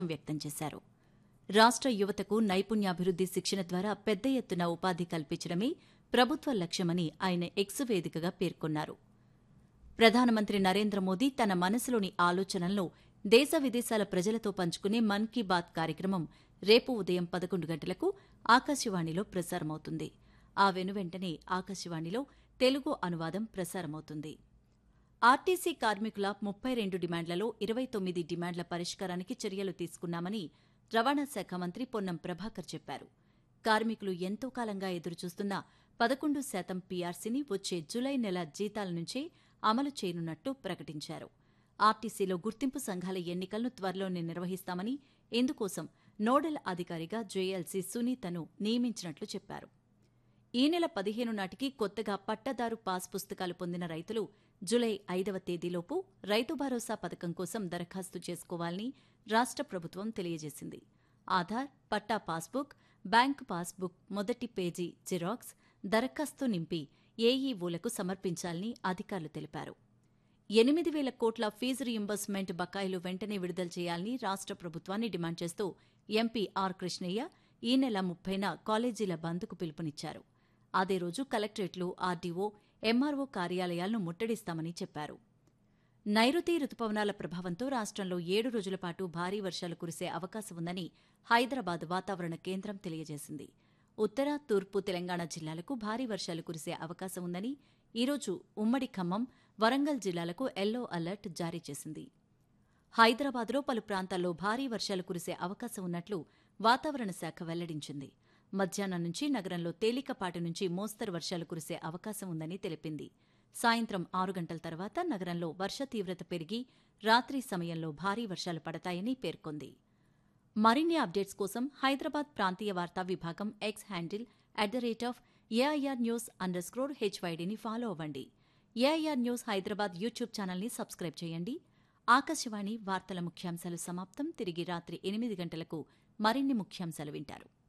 వ్యక్తం చేశారు రాష్ట్ర యువతకు నైపుణ్యాభివృద్ది శిక్షణ ద్వారా పెద్ద ఎత్తున ఉపాధి కల్పించడమే ప్రభుత్వ లక్ష్యమని ఆయన ఎక్స్ వేదికగా పేర్కొన్నారు ప్రధానమంత్రి నరేంద్ర మోదీ తన మనసులోని ఆలోచనలను దేశ విదేశాల ప్రజలతో పంచుకునే మన్ కీ బాత్ కార్యక్రమం రేపు ఉదయం పదకొండు గంటలకు ఆకాశవాణిలో ప్రసారమవుతుంది ఆ వెనువెంటనే ఆకాశవాణిలో తెలుగు అనువాదం ప్రసారమవుతుంది ఆర్టీసీ కార్మికుల ముప్పై రెండు డిమాండ్లలో ఇరవై తొమ్మిది డిమాండ్ల పరిష్కారానికి చర్యలు తీసుకున్నామని రవాణా శాఖ మంత్రి పొన్నం ప్రభాకర్ చెప్పారు కార్మికులు ఎంతో కాలంగా ఎదురుచూస్తున్న పదకొండు శాతం పీఆర్సీని వచ్చే జులై నెల జీతాల నుంచే అమలు చేయనున్నట్టు ప్రకటించారు ఆర్టీసీలో గుర్తింపు సంఘాల ఎన్నికలను త్వరలోనే నిర్వహిస్తామని ఇందుకోసం నోడల్ అధికారిగా జేఎల్సీ సునీతను నియమించినట్లు చెప్పారు ఈ నెల పదిహేను నాటికి కొత్తగా పట్టదారు పాస్ పుస్తకాలు పొందిన రైతులు జులై ఐదవ తేదీలోపు రైతు భరోసా పథకం కోసం దరఖాస్తు చేసుకోవాలని రాష్ట్ర ప్రభుత్వం తెలియజేసింది ఆధార్ పట్టా పాస్బుక్ బ్యాంకు పాస్బుక్ మొదటి పేజీ జిరాక్స్ దరఖాస్తు నింపి ఏఈఓలకు సమర్పించాలని అధికారులు తెలిపారు ఎనిమిది వేల కోట్ల ఫీజు రీయింబర్స్మెంట్ బకాయిలు వెంటనే విడుదల చేయాలని రాష్ట్ర ప్రభుత్వాన్ని డిమాండ్ చేస్తూ ఎంపీ ఆర్ కృష్ణయ్య ఈ నెల ముప్పైన కాలేజీల బంద్కు పిలుపునిచ్చారు అదే రోజు కలెక్టరేట్లు ఆర్డీఓ ఎంఆర్ఓ కార్యాలయాలను ముట్టడిస్తామని చెప్పారు నైరుతి రుతుపవనాల ప్రభావంతో రాష్ట్రంలో ఏడు రోజుల పాటు భారీ వర్షాలు కురిసే అవకాశం ఉందని హైదరాబాద్ వాతావరణ కేంద్రం తెలియజేసింది ఉత్తర తూర్పు తెలంగాణ జిల్లాలకు భారీ వర్షాలు కురిసే అవకాశం ఉందని ఈరోజు ఉమ్మడి ఖమ్మం వరంగల్ జిల్లాలకు ఎల్లో అలర్ట్ జారీ చేసింది హైదరాబాద్లో పలు ప్రాంతాల్లో భారీ వర్షాలు కురిసే అవకాశం ఉన్నట్లు వాతావరణ శాఖ వెల్లడించింది మధ్యాహ్నం నుంచి నగరంలో తేలికపాటి నుంచి మోస్తరు వర్షాలు కురిసే అవకాశం ఉందని తెలిపింది సాయంత్రం ఆరు గంటల తర్వాత నగరంలో వర్ష తీవ్రత పెరిగి రాత్రి సమయంలో భారీ వర్షాలు పడతాయని పేర్కొంది మరిన్ని అప్డేట్స్ కోసం హైదరాబాద్ ప్రాంతీయ వార్తా విభాగం X handle at the rate of AIR news underscore హెచ్వైడీని ఫాలో అవ్వండి ఏఐఆర్ న్యూస్ హైదరాబాద్ యూట్యూబ్ ఛానల్ని సబ్స్క్రైబ్ చేయండి ఆకాశవాణి వార్తల ముఖ్యాంశాలు సమాప్తం తిరిగి రాత్రి ఎనిమిది గంటలకు మరిన్ని ముఖ్యాంశాలు వింటారు